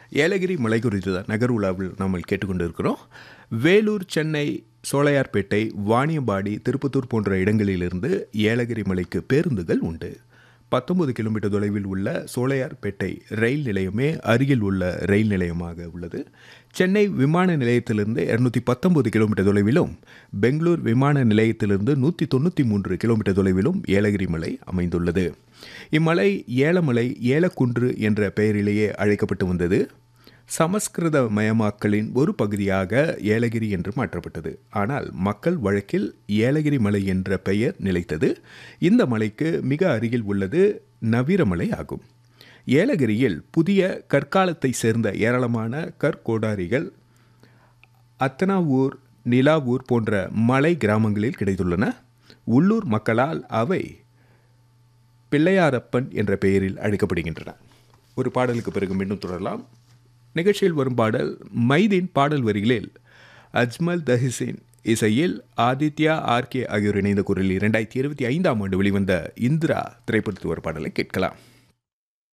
ஏலகிரி மலை குறித்த நகர் உலாவில் நாம் கேட்டுக்கொண்டிருக்கிறோம் வேலூர் சென்னை சோழையார்பேட்டை வாணியம்பாடி திருப்பத்தூர் போன்ற இடங்களிலிருந்து ஏலகிரி மலைக்கு பேருந்துகள் உண்டு பத்தொன்பது கிலோமீட்டர் தொலைவில் உள்ள சோழையார்பேட்டை ரயில் நிலையமே அருகில் உள்ள ரயில் நிலையமாக உள்ளது சென்னை விமான நிலையத்திலிருந்து இருநூத்தி பத்தொன்பது கிலோமீட்டர் தொலைவிலும் பெங்களூர் விமான நிலையத்திலிருந்து நூற்றி தொண்ணூற்றி மூன்று கிலோமீட்டர் தொலைவிலும் ஏலகிரி மலை அமைந்துள்ளது இம்மலை ஏலமலை ஏலக்குன்று என்ற பெயரிலேயே அழைக்கப்பட்டு வந்தது சமஸ்கிருத மயமாக்கலின் ஒரு பகுதியாக ஏலகிரி என்று மாற்றப்பட்டது ஆனால் மக்கள் வழக்கில் ஏலகிரி மலை என்ற பெயர் நிலைத்தது இந்த மலைக்கு மிக அருகில் உள்ளது நவீரமலை ஆகும் ஏலகிரியில் புதிய கற்காலத்தை சேர்ந்த ஏராளமான கற்கோடாரிகள் அத்தனாவூர் நிலாவூர் போன்ற மலை கிராமங்களில் கிடைத்துள்ளன உள்ளூர் மக்களால் அவை பிள்ளையாரப்பன் என்ற பெயரில் அழைக்கப்படுகின்றன ஒரு பாடலுக்கு பிறகு மீண்டும் தொடரலாம் நிகழ்ச்சியில் வரும் பாடல் மைதீன் பாடல் வரிகளில் அஜ்மல் தஹிசின் இசையில் ஆதித்யா ஆர்கே ஆகியோர் இணைந்த குரலில் இரண்டாயிரத்தி இருபத்தி ஐந்தாம் ஆண்டு வெளிவந்த இந்திரா திரைப்படத்து ஒரு பாடலை கேட்கலாம்